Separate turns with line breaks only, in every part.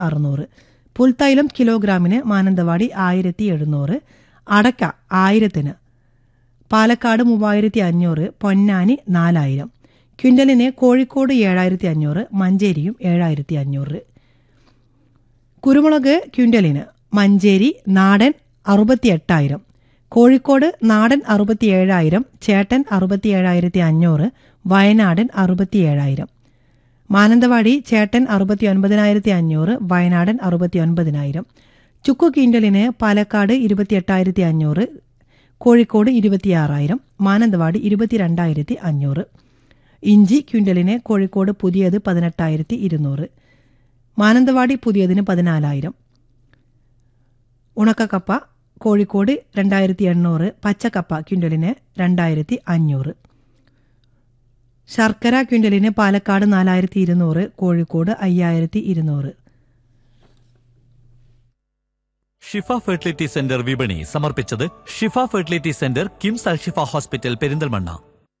അറുന്നൂറ് പുൽത്തൈലം കിലോഗ്രാമിന് മാനന്തവാടി ആയിരത്തി എഴുന്നൂറ് അടക്ക ആയിരത്തിന് പാലക്കാട് മൂവായിരത്തി അഞ്ഞൂറ് പൊന്നാനി നാലായിരം ക്വിൻ്റലിന് കോഴിക്കോട് ഏഴായിരത്തി അഞ്ഞൂറ് മഞ്ചേരിയും ഏഴായിരത്തി അഞ്ഞൂറ് കുരുമുളക് ക്വിൻ്റലിന് മഞ്ചേരി നാടൻ അറുപത്തി എട്ടായിരം കോഴിക്കോട് നാടൻ അറുപത്തി ഏഴായിരം ചേട്ടൻ അറുപത്തി ഏഴായിരത്തി അഞ്ഞൂറ് വയനാടൻ അറുപത്തി ഏഴായിരം മാനന്തവാടി ചേട്ടൻ അറുപത്തി ഒൻപതിനായിരത്തി അഞ്ഞൂറ് വയനാടൻ അറുപത്തി ഒൻപതിനായിരം ചുക്കു ക്വിൻ്റലിന് പാലക്കാട് ഇരുപത്തി എട്ടായിരത്തി അഞ്ഞൂറ് കോഴിക്കോട് ഇരുപത്തിയാറായിരം മാനന്തവാടി ഇരുപത്തിരണ്ടായിരത്തി അഞ്ഞൂറ് ഇഞ്ചി ക്വിൻ്റലിന് കോഴിക്കോട് പുതിയത് പതിനെട്ടായിരത്തി ഇരുന്നൂറ് മാനന്തവാടി പുതിയതിന് പതിനാലായിരം ഉണക്കക്കപ്പ കോഴിക്കോട് രണ്ടായിരത്തി എണ്ണൂറ് പച്ചക്കപ്പ ക്വിൻ്റലിന് രണ്ടായിരത്തി അഞ്ഞൂറ് ശർക്കര ക്വിൻ്റലിന് പാലക്കാട് നാലായിരത്തി ഇരുന്നൂറ് കോഴിക്കോട് അയ്യായിരത്തി ഇരുന്നൂറ്
ഷിഫ ഫെർട്ടിലിറ്റി സെന്റർ വിപണി സമർപ്പിച്ചത് Shifa fertility centre KIMS Al Shifa hospital Perinthalmanna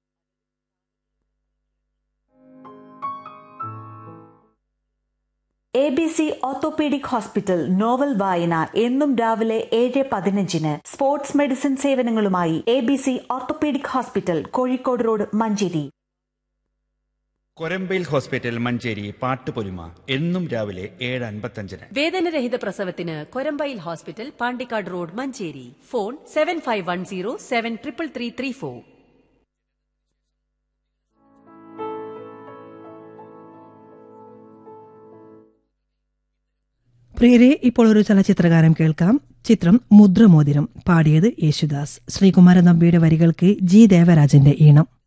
A B C orthopaedic hospital novel വായന എന്നും രാവിലെ ഏഴ് പതിനഞ്ചിന് സ്പോർട്സ് മെഡിസിൻ സേവനങ്ങളുമായി A B C orthopaedic hospital Kozhikode road Manjeri
Korambayil hospital Manjeri പാട്ടുപൊലിമ എന്നും രാവിലെ ഏഴ് അൻപത്തഞ്ചിന്
വേദനരഹിത പ്രസവത്തിന് Korambayil hospital Pandikkad road Manjeri phone seven five one zero seven triple three three four
പ്രിയരെ ഇപ്പോൾ ഒരു ചലച്ചിത്രഗാനം കേൾക്കാം ചിത്രം മുദ്രമോതിരം പാടിയത് യേശുദാസ് ശ്രീകുമാരൻ നമ്പിയുടെ വരികൾക്ക് ജി ദേവരാജന്റെ ഈണം